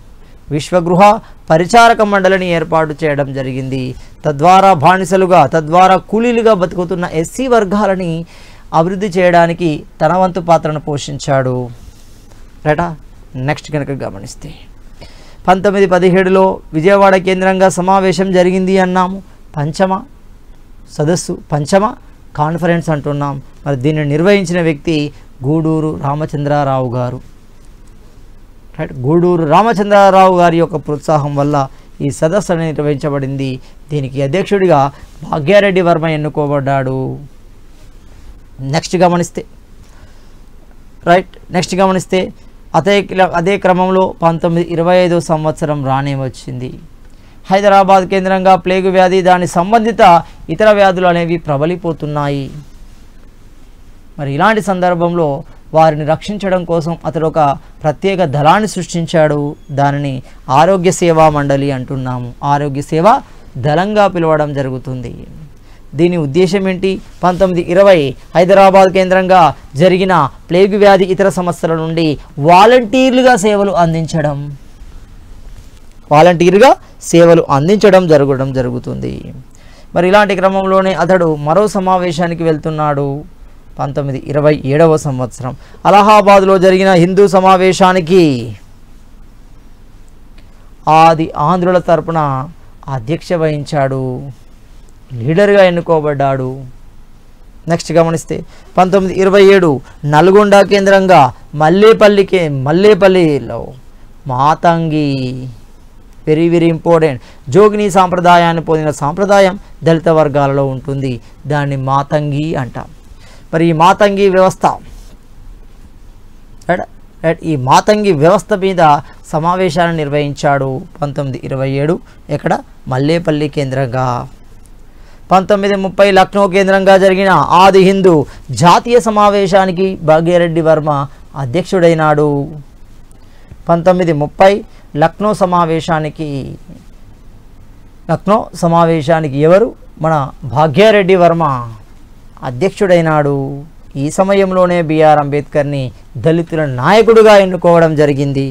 విశ్వగృహ పరిచారక మండలిని ఏర్పాటు చేయడం జరిగింది తద్వారా బానిసలుగా తద్వారా కూలీలుగా బతుకుతున్న ఎస్సీ వర్గాలని అభివృద్ధి చేయడానికి తన వంతు పాత్రను పోషించాడు రైటా నెక్స్ట్ కనుక గమనిస్తే పంతొమ్మిది పదిహేడులో విజయవాడ కేంద్రంగా సమావేశం జరిగింది అన్నాము పంచమ సదస్సు పంచమ కాన్ఫరెన్స్ అంటున్నాం మరి దీన్ని నిర్వహించిన వ్యక్తి గూడూరు రామచంద్రారావు గారు రైట్ గూడూరు రామచంద్రారావు గారి యొక్క ప్రోత్సాహం వల్ల ఈ సదస్సు అనేది నిర్వహించబడింది దీనికి అధ్యక్షుడిగా భాగ్యారెడ్డి వర్మ ఎన్నుకోబడ్డాడు నెక్స్ట్ గమనిస్తే రైట్ నెక్స్ట్ గమనిస్తే అదే కిల- అదే క్రమంలో పంతొమ్మిది ఇరవై ఐదో సంవత్సరం రానే వచ్చింది హైదరాబాద్ కేంద్రంగా ప్లేగు వ్యాధి దాని సంబంధిత ఇతర వ్యాధులు అనేవి ప్రబలిపోతున్నాయి మరి ఇలాంటి సందర్భంలో వారిని రక్షించడం కోసం అతడు ఒక ప్రత్యేక దళాన్ని సృష్టించాడు దానిని ఆరోగ్య సేవా మండలి అంటున్నాము ఆరోగ్య సేవ దళంగా పిలవడం జరుగుతుంది దీని ఉద్దేశం ఏంటి పంతొమ్మిది ఇరవై హైదరాబాద్ కేంద్రంగా జరిగిన ప్లేగు వ్యాధి ఇతర సమస్యల నుండి వాలంటీర్లుగా సేవలు అందించడం వాలంటీర్గా సేవలు అందించడం జరగడం జరుగుతుంది మరి ఇలాంటి క్రమంలోనే అతడు మరో సమావేశానికి వెళ్తున్నాడు పంతొమ్మిది ఇరవై ఏడవ సంవత్సరం అలహాబాద్లో జరిగిన హిందూ సమావేశానికి ఆది ఆంధ్రుల తరపున అధ్యక్ష వహించాడు లీడర్గా ఎన్నుకోబడ్డాడు నెక్స్ట్ గమనిస్తే పంతొమ్మిది ఇరవై ఏడు నల్గొండ కేంద్రంగా మల్లేపల్లికి మల్లేపల్లిలో మాతంగి వెరీ వెరీ ఇంపార్టెంట్ జోగిని సాంప్రదాయాన్ని పొందిన సాంప్రదాయం దళిత వర్గాలలో ఉంటుంది దాన్ని మాతంగి అంటాం మరి ఈ మాతంగి వ్యవస్థ రైట్ రైట్ ఈ మాతంగి వ్యవస్థ మీద సమావేశాన్ని నిర్వహించాడు పంతొమ్మిది ఇరవై ఏడు ఎక్కడ మల్లేపల్లి కేంద్రంగా పంతొమ్మిది ముప్పై లక్నో కేంద్రంగా జరిగిన ఆది హిందూ జాతీయ సమావేశానికి భాగ్యరెడ్డి వర్మ అధ్యక్షుడైనాడు పంతొమ్మిది ముప్పై లక్నో సమావేశానికి లక్నో సమావేశానికి ఎవరు మన భాగ్యారెడ్డి వర్మ అధ్యక్షుడైనాడు ఈ సమయంలోనే బిఆర్ అంబేద్కర్ని దళితుల నాయకుడిగా ఎన్నుకోవడం జరిగింది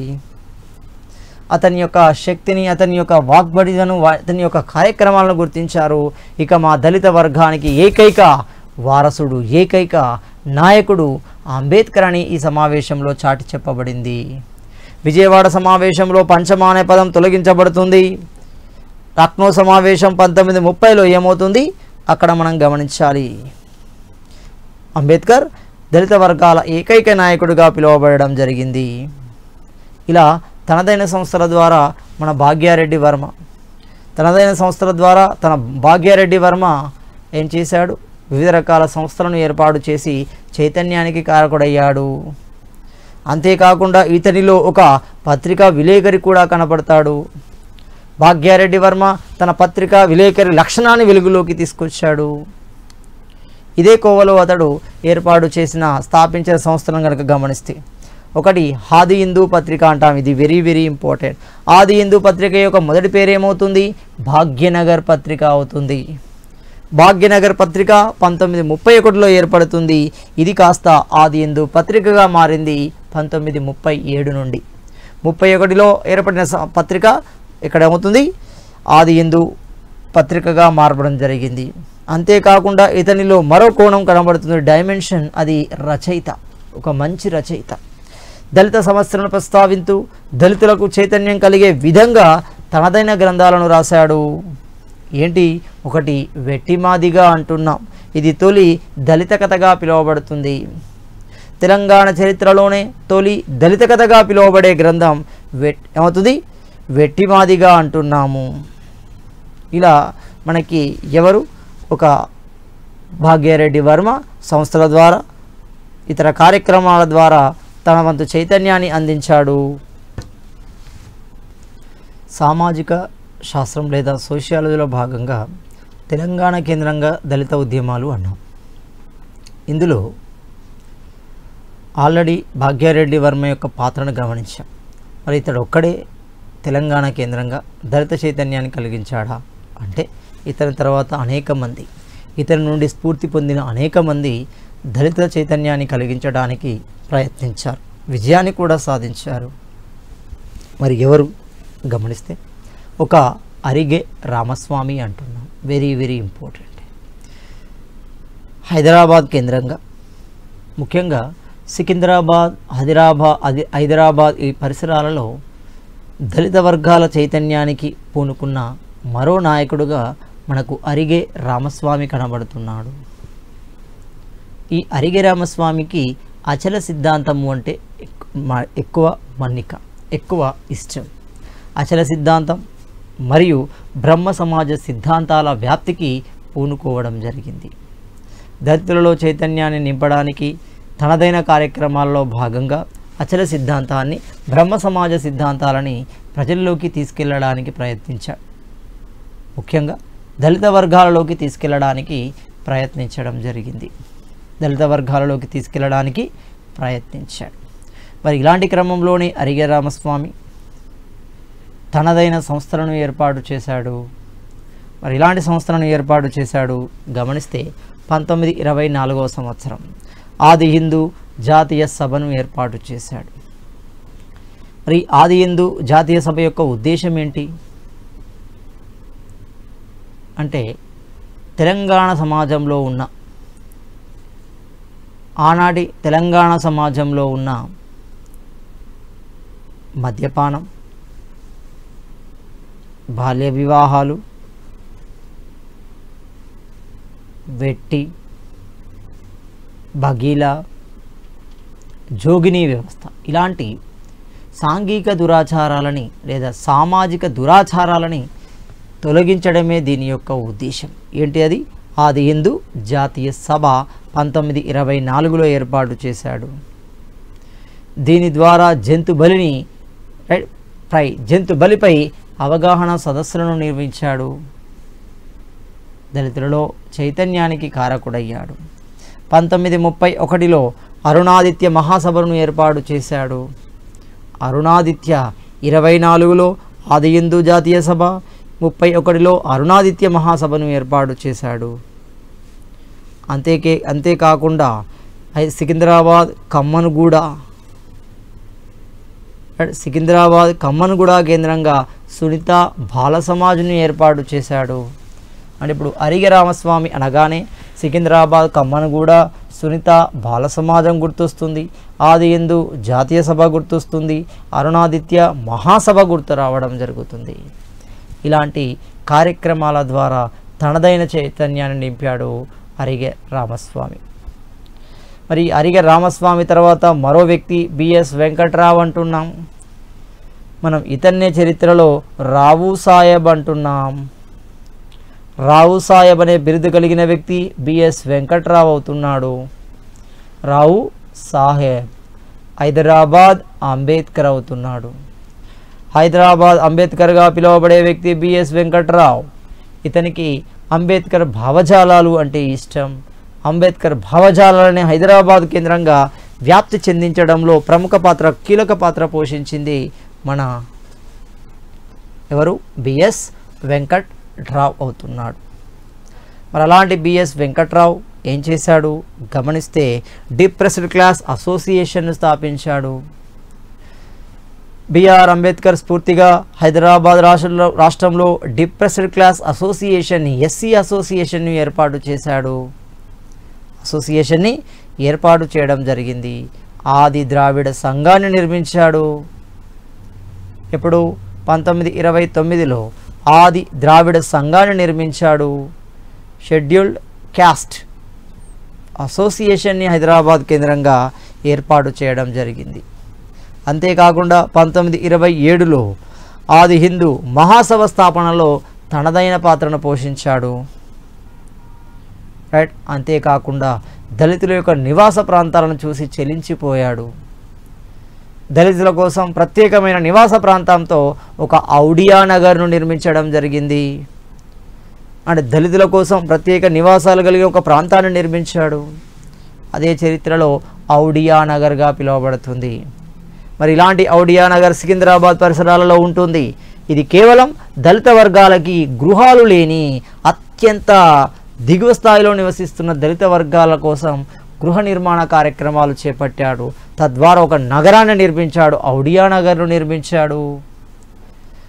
అతని యొక్క శక్తిని అతని యొక్క వాగ్బడిలను వా- అతని యొక్క కార్యక్రమాలను గుర్తించారు ఇక మా దళిత వర్గానికి ఏకైక వారసుడు ఏకైక నాయకుడు అంబేద్కర్ అని ఈ సమావేశంలో చాటి చెప్పబడింది విజయవాడ సమావేశంలో పంచమ అనే పదం తొలగించబడుతుంది లక్నో సమావేశం పంతొమ్మిది ముప్పైలో ఏమవుతుంది అక్కడ మనం గమనించాలి అంబేద్కర్ దళిత వర్గాల ఏకైక నాయకుడిగా పిలువబడడం జరిగింది ఇలా తనదైన సంస్థల ద్వారా మన భాగ్యారెడ్డి వర్మ తనదైన సంస్థల ద్వారా తన భాగ్యారెడ్డి వర్మ ఏం చేశాడు వివిధ రకాల సంస్థలను ఏర్పాటు చేసి చైతన్యానికి కారకుడయ్యాడు అంతేకాకుండా ఇతనిలో ఒక పత్రికా విలేకరి కూడా కనపడతాడు భాగ్యారెడ్డి వర్మ తన పత్రికా విలేకరి లక్షణాన్ని వెలుగులోకి తీసుకొచ్చాడు ఇదే కోవలో అతడు ఏర్పాటు చేసిన స్థాపించిన సంస్థలను కనుక గమనిస్తే ఒకటి ఆది హిందూ పత్రిక అంటాం ఇది వెరీ వెరీ ఇంపార్టెంట్ ఆది హిందూ పత్రిక యొక్క మొదటి పేరు ఏమవుతుంది భాగ్యనగర్ పత్రిక అవుతుంది భాగ్యనగర్ పత్రిక పంతొమ్మిది ముప్పై ఒకటిలో ఏర్పడుతుంది ఇది కాస్త ఆది హిందూ పత్రికగా మారింది పంతొమ్మిది ముప్పై ఏడు నుండి ముప్పై ఒకటిలో ఏర్పడిన స- పత్రిక ఇక్కడ ఏమవుతుంది ఆది హిందూ పత్రికగా మారడం జరిగింది అంతేకాకుండా ఇతనిలో మరో కోణం కనబడుతుంది డైమెన్షన్ అది రచయిత ఒక మంచి రచయిత దళిత సమస్యలను ప్రస్తావింతూ దళితులకు చైతన్యం కలిగే విధంగా తనదైన గ్రంథాలను రాశాడు ఏంటి ఒకటి వెట్టిమాదిగా అంటున్నాం ఇది తొలి దళిత కథగా పిలువబడుతుంది తెలంగాణ చరిత్రలోనే తొలి దళిత కథగా పిలువబడే గ్రంథం వెట్ ఏమవుతుంది వెట్టిమాదిగా అంటున్నాము ఇలా మనకి ఎవరు ఒక భాగ్యారెడ్డి వర్మ సంస్థల ద్వారా ఇతర కార్యక్రమాల ద్వారా తన వంతు చైతన్యాన్ని అందించాడు సామాజిక శాస్త్రం లేదా సోషియాలజీలో భాగంగా తెలంగాణ కేంద్రంగా దళిత ఉద్యమాలు అన్నాం ఇందులో ఆల్రెడీ భాగ్యారెడ్డి వర్మ యొక్క పాత్రను గమనించాం మరి ఇతడు ఒక్కడే తెలంగాణ కేంద్రంగా దళిత చైతన్యాన్ని కలిగించాడా అంటే ఇతని తర్వాత అనేక మంది ఇతని నుండి స్ఫూర్తి పొందిన అనేక మంది దళిత చైతన్యాన్ని కలిగించడానికి ప్రయత్నించారు విజయాన్ని కూడా సాధించారు మరి ఎవరు గమనిస్తే ఒక అరిగే రామస్వామి అంటున్నాం వెరీ వెరీ ఇంపార్టెంట్ హైదరాబాద్ కేంద్రంగా ముఖ్యంగా సికింద్రాబాద్ హైదరాబాద్ అది హైదరాబాద్ ఈ పరిసరాలలో దళిత వర్గాల చైతన్యానికి పూనుకున్న మరో నాయకుడుగా మనకు అరిగే రామస్వామి కనబడుతున్నాడు ఈ అరిగే రామస్వామికి అచల సిద్ధాంతము అంటే ఎక్- మ- ఎక్కువ మన్నిక ఎక్కువ ఇష్టం అచల సిద్ధాంతం మరియు బ్రహ్మ సమాజ సిద్ధాంతాల వ్యాప్తికి పూనుకోవడం జరిగింది దళితులలో చైతన్యాన్ని నింపడానికి తనదైన కార్యక్రమాల్లో భాగంగా అచల సిద్ధాంతాన్ని బ్రహ్మ సమాజ సిద్ధాంతాలని ప్రజల్లోకి తీసుకెళ్ళడానికి ప్రయత్నించాడు ముఖ్యంగా దళిత వర్గాలలోకి తీసుకెళ్ళడానికి ప్రయత్నించడం జరిగింది దళిత వర్గాలలోకి తీసుకెళ్ళడానికి ప్రయత్నించాడు మరి ఇలాంటి క్రమంలోనే అరిగే రామస్వామి తనదైన సంస్థలను ఏర్పాటు చేశాడు మరి ఇలాంటి సంస్థలను ఏర్పాటు చేశాడు గమనిస్తే పంతొమ్మిది ఇరవై నాలుగవ సంవత్సరం ఆది హిందూ జాతీయ సభను ఏర్పాటు చేశాడు మరి ఆది హిందూ జాతీయ సభ యొక్క ఉద్దేశం ఏంటి అంటే తెలంగాణ సమాజంలో ఉన్న ఆనాటి తెలంగాణ సమాజంలో ఉన్న మద్యపానం బాల్య వివాహాలు వెట్టి బగీలా జోగిని వ్యవస్థ ఇలాంటి సాంఘిక దురాచారాలని లేదా సామాజిక దురాచారాలని తొలగించడమే దీని యొక్క ఉద్దేశం ఏంటి అది ఆది హిందూ జాతీయ సభ పంతొమ్మిది ఇరవై నాలుగులో ఏర్పాటు చేశాడు దీని ద్వారా జంతు బలిని రైట్ పై జంతు బలిపై అవగాహన సదస్సులను నిర్మించాడు దళితులలో చైతన్యానికి కారకుడయ్యాడు పంతొమ్మిది ముప్పై ఒకటిలో అరుణాదిత్య మహాసభను ఏర్పాటు చేశాడు అరుణాదిత్య ఇరవై నాలుగులో ఆది హిందూ జాతీయ సభ ముప్పై ఒకటిలో అరుణాదిత్య మహాసభను ఏర్పాటు చేశాడు అంతేకే అంతేకాకుండా హై- సికింద్రాబాద్ కమ్మనుగూడ సికింద్రాబాద్ కమ్మనుగూడ కేంద్రంగా సునీత బాల సమాజ్ను ఏర్పాటు చేశాడు అంటే ఇప్పుడు అరిగ రామస్వామి అనగానే సికింద్రాబాద్ కమ్మనుగూడ సునీత బాల సమాజం గుర్తొస్తుంది ఆది ఎందు జాతీయ సభ గుర్తొస్తుంది అరుణాదిత్య మహాసభ గుర్తు రావడం జరుగుతుంది ఇలాంటి కార్యక్రమాల ద్వారా తనదైన చైతన్యాన్ని నింపాడు అరిగె రామస్వామి మరి అరిగె రామస్వామి తర్వాత మరో వ్యక్తి బిఎస్ వెంకట్రావు అంటున్నాం మనం ఇతన్నే చరిత్రలో రావు సాహెబ్ అంటున్నాం రావు సాహెబ్ అనే బిరుదు కలిగిన వ్యక్తి బిఎస్ వెంకట్రావు అవుతున్నాడు రావు సాహెబ్ హైదరాబాద్ అంబేద్కర్ అవుతున్నాడు హైదరాబాద్ అంబేద్కర్గా పిలువబడే వ్యక్తి బిఎస్ వెంకట్రావు ఇతనికి అంబేద్కర్ భావజాలాలు అంటే ఇష్టం అంబేద్కర్ భావజాలాలని హైదరాబాద్ కేంద్రంగా వ్యాప్తి చెందించడంలో ప్రముఖ పాత్ర కీలక పాత్ర పోషించింది మన ఎవరు బిఎస్ వెంకట్ రావు అవుతున్నాడు మరి అలాంటి బిఎస్ వెంకట్రావు ఏం చేశాడు గమనిస్తే డిప్రెస్డ్ క్లాస్ అసోసియేషన్ స్థాపించాడు బిఆర్ అంబేద్కర్ స్ఫూర్తిగా హైదరాబాద్ రాష్ట్రంలో రాష్ట్రంలో డిప్రెస్డ్ క్లాస్ అసోసియేషన్ ఎస్సీ అసోసియేషన్ను ఏర్పాటు చేశాడు అసోసియేషన్ని ఏర్పాటు చేయడం జరిగింది ఆది ద్రావిడ సంఘాన్ని నిర్మించాడు ఎప్పుడు పంతొమ్మిది ఇరవై తొమ్మిదిలో ఆది ద్రావిడ సంఘాన్ని నిర్మించాడు షెడ్యూల్డ్ క్యాస్ట్ అసోసియేషన్ని హైదరాబాద్ కేంద్రంగా ఏర్పాటు చేయడం జరిగింది అంతేకాకుండా పంతొమ్మిది ఇరవై ఏడులో ఆది హిందూ మహాసభ స్థాపనలో తనదైన పాత్రను పోషించాడు రైట్ అంతేకాకుండా దళితుల యొక్క నివాస ప్రాంతాలను చూసి చెలించిపోయాడు దళితుల కోసం ప్రత్యేకమైన నివాస ప్రాంతంతో ఒక ఔడియా నగర్ను నిర్మించడం జరిగింది అంటే దళితుల కోసం ప్రత్యేక నివాసాలు కలిగిన ఒక ప్రాంతాన్ని నిర్మించాడు అదే చరిత్రలో ఔడియా నగర్గా పిలువబడుతుంది మరి ఇలాంటి ఔడియా నగర్ సికింద్రాబాద్ పరిసరాలలో ఉంటుంది ఇది కేవలం దళిత వర్గాలకి గృహాలు లేని అత్యంత దిగువ స్థాయిలో నివసిస్తున్న దళిత వర్గాల కోసం గృహ నిర్మాణ కార్యక్రమాలు చేపట్టాడు తద్వారా ఒక నగరాన్ని నిర్మించాడు ఔడియా నగర్ను నిర్మించాడు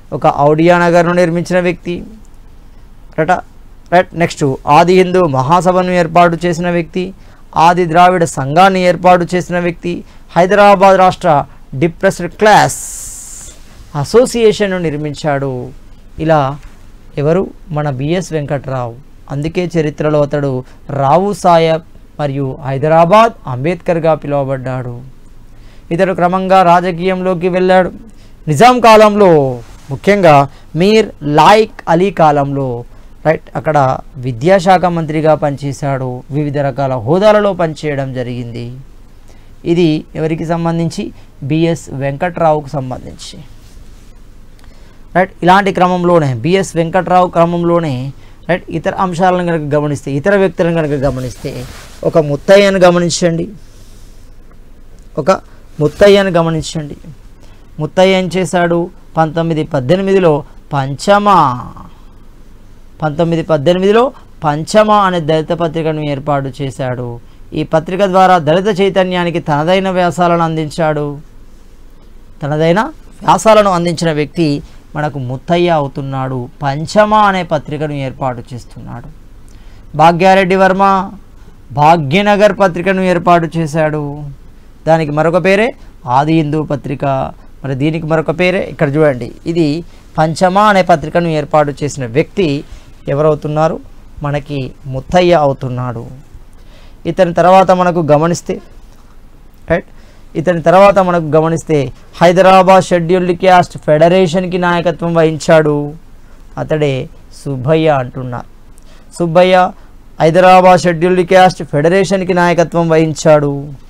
ఒక ఔడియా నగర్ను నిర్మించిన వ్యక్తి రట రైట్ నెక్స్ట్ ఆది హిందూ మహాసభను ఏర్పాటు చేసిన వ్యక్తి ఆది ద్రావిడ సంఘాన్ని ఏర్పాటు చేసిన వ్యక్తి హైదరాబాద్ రాష్ట్ర డిప్రెస్డ్ క్లాస్ అసోసియేషన్ను నిర్మించాడు ఇలా ఎవరు మన బిఎస్ వెంకట్రావు అందుకే చరిత్రలో అతడు రావు సాయబ్ మరియు హైదరాబాద్ అంబేద్కర్గా పిలువబడ్డాడు ఇతడు క్రమంగా రాజకీయంలోకి వెళ్ళాడు నిజాం కాలంలో ముఖ్యంగా మీర్ లాయిక్ అలీ కాలంలో రైట్ అక్కడ విద్యాశాఖ మంత్రిగా పనిచేశాడు వివిధ రకాల హోదాలలో పనిచేయడం జరిగింది ఇది ఎవరికి సంబంధించి బిఎస్ వెంకట్రావుకు సంబంధించి రైట్ ఇలాంటి క్రమంలోనే బిఎస్ వెంకట్రావు క్రమంలోనే రైట్ ఇతర అంశాలను కనుక గమనిస్తే ఇతర వ్యక్తులను కనుక గమనిస్తే ఒక ముత్తయ్యను గమనించండి ఒక ముత్తయ్యను గమనించండి ముత్తయ్య ఏం చేశాడు పంతొమ్మిది పద్దెనిమిదిలో పంచమ పంతొమ్మిది పద్దెనిమిదిలో పంచమ అనే దళిత పత్రికను ఏర్పాటు చేశాడు ఈ పత్రిక ద్వారా దళిత చైతన్యానికి తనదైన వ్యాసాలను అందించాడు తనదైన వ్యాసాలను అందించిన వ్యక్తి మనకు ముత్తయ్య అవుతున్నాడు పంచమ అనే పత్రికను ఏర్పాటు చేస్తున్నాడు భాగ్యారెడ్డి వర్మ భాగ్యనగర్ పత్రికను ఏర్పాటు చేశాడు దానికి మరొక పేరే ఆది హిందూ పత్రిక మరి దీనికి మరొక పేరే ఇక్కడ చూడండి ఇది పంచమ అనే పత్రికను ఏర్పాటు చేసిన వ్యక్తి ఎవరవుతున్నారు మనకి ముత్తయ్య అవుతున్నాడు ఇతని తర్వాత మనకు గమనిస్తే రైట్ ఇతని తర్వాత మనకు గమనిస్తే హైదరాబాద్ షెడ్యూల్డ్ క్యాస్ట్ ఫెడరేషన్కి నాయకత్వం వహించాడు అతడే సుబ్బయ్య అంటున్నారు సుబ్బయ్య హైదరాబాద్ షెడ్యూల్డ్ క్యాస్ట్ ఫెడరేషన్కి నాయకత్వం వహించాడు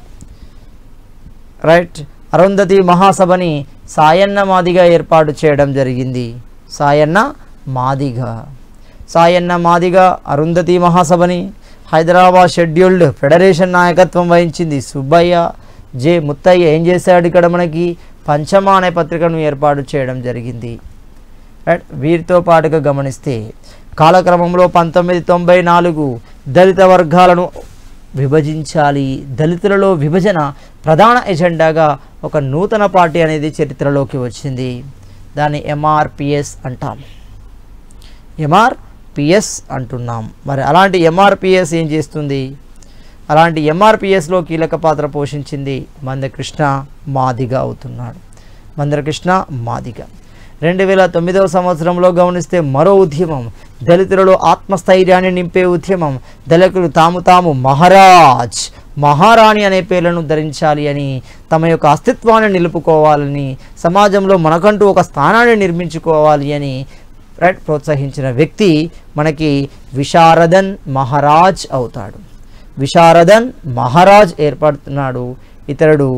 రైట్ అరుంధతి మహాసభని సాయన్న మాదిగా ఏర్పాటు చేయడం జరిగింది సాయన్న మాదిగ సాయన్న మాదిగ అరుంధతి మహాసభని హైదరాబాద్ షెడ్యూల్డ్ ఫెడరేషన్ నాయకత్వం వహించింది సుబ్బయ్య జే ముత్తయ్య ఏం చేశాడు ఇక్కడ మనకి పంచమ అనే పత్రికను ఏర్పాటు చేయడం జరిగింది రైట్ వీరితో పాటుగా గమనిస్తే కాలక్రమంలో పంతొమ్మిది తొంభై నాలుగు దళిత వర్గాలను విభజించాలి దళితులలో విభజన ప్రధాన ఎజెండాగా ఒక నూతన పార్టీ అనేది చరిత్రలోకి వచ్చింది దాన్ని ఎంఆర్పిఎస్ అంటాం ఎంఆర్పిఎస్ అంటున్నాం మరి అలాంటి ఎంఆర్పిఎస్ ఏం చేస్తుంది అలాంటి ఎంఆర్పిఎస్లో కీలక పాత్ర పోషించింది మందకృష్ణ మాదిగ అవుతున్నాడు మందకృష్ణ మాదిగ రెండు వేల తొమ్మిదవ సంవత్సరంలో గమనిస్తే మరో ఉద్యమం దళితులలో ఆత్మస్థైర్యాన్ని నింపే ఉద్యమం దళితులు తాము తాము మహారాజ్ మహారాణి అనే పేర్లను ధరించాలి అని తమ యొక్క అస్తిత్వాన్ని నిలుపుకోవాలని సమాజంలో మనకంటూ ఒక స్థానాన్ని నిర్మించుకోవాలి అని రైట్ ప్రోత్సహించిన వ్యక్తి మనకి విశారదన్ మహారాజ్ అవుతాడు విశారదన్ మహారాజ్ ఏర్పడుతున్నాడు ఇతరుడు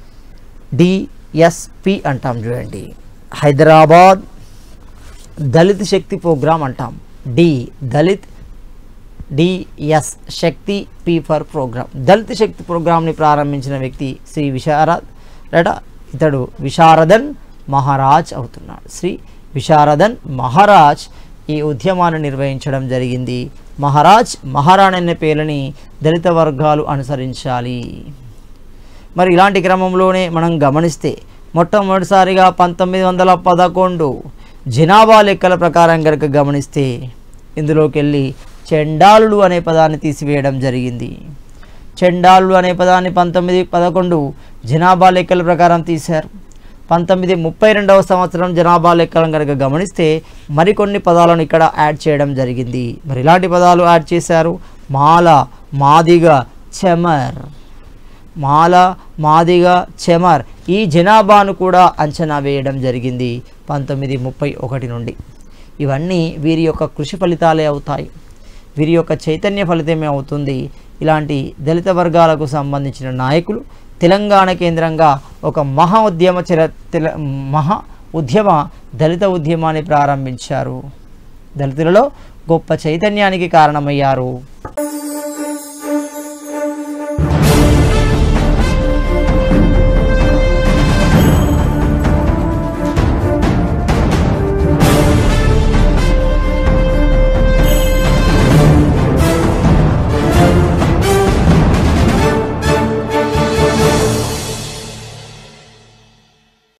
డిఎస్పి అంటాం చూడండి హైదరాబాద్ దళిత్ శక్తి ప్రోగ్రామ్ అంటాం D Dalit DS Shakti P for programme Dalita Shakti ప్రోగ్రామ్ని ప్రారంభించిన వ్యక్తి శ్రీ విశారద్ రట ఇతడు విశారదన్ మహారాజ్ అవుతున్నాడు శ్రీ విశారదన్ మహారాజ్ ఈ ఉద్యమాన్ని నిర్వహించడం జరిగింది మహారాజ్ మహారాణి అనే పేరుని దళిత వర్గాలు అనుసరించాలి మరి ఇలాంటి క్రమంలోనే మనం గమనిస్తే మొట్టమొదటిసారిగా పంతొమ్మిది వందల పదకొండు జనాభా లెక్కల ప్రకారం కనుక గమనిస్తే ఇందులోకి వెళ్ళి చెండాలుడు అనే పదాన్ని తీసివేయడం జరిగింది చెండాలుడు అనే పదాన్ని పంతొమ్మిది పదకొండు జనాభా లెక్కల ప్రకారం తీశారు పంతొమ్మిది ముప్పై రెండవ సంవత్సరం జనాభా లెక్కలను కనుక గమనిస్తే మరికొన్ని పదాలను ఇక్కడ యాడ్ చేయడం జరిగింది మరి ఇలాంటి పదాలు యాడ్ చేశారు మాల మాదిగ చెమర్ మాల మాదిగ చెమర్ ఈ జనాభాను కూడా అంచనా వేయడం జరిగింది పంతొమ్మిది ముప్పై ఒకటి నుండి ఇవన్నీ వీరి యొక్క కృషి ఫలితాలే అవుతాయి వీరి యొక్క చైతన్య ఫలితమే అవుతుంది ఇలాంటి దళిత వర్గాలకు సంబంధించిన నాయకులు తెలంగాణ కేంద్రంగా ఒక మహా ఉద్యమ చర తెల మహా ఉద్యమ దళిత ఉద్యమాన్ని ప్రారంభించారు దళితులలో గొప్ప చైతన్యానికి కారణమయ్యారు